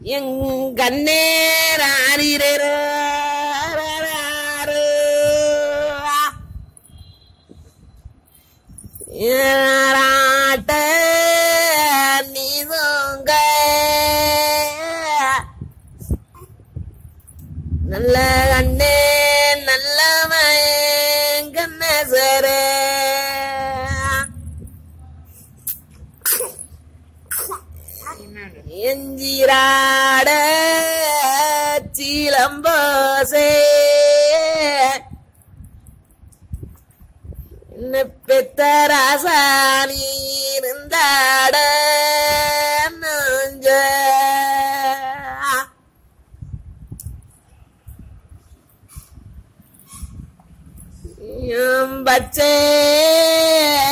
எங்கண்ணே ராரிரரோ, ராராரோ. யாராட்ட நீதுங்க நல்ல கண்ணே நல்ல கண்ண சரே எஞ்சிராட சீலம்போசே என்ன பெத்த ராசாணி இருந்தாட நெஞ்ச. எம் பச்சை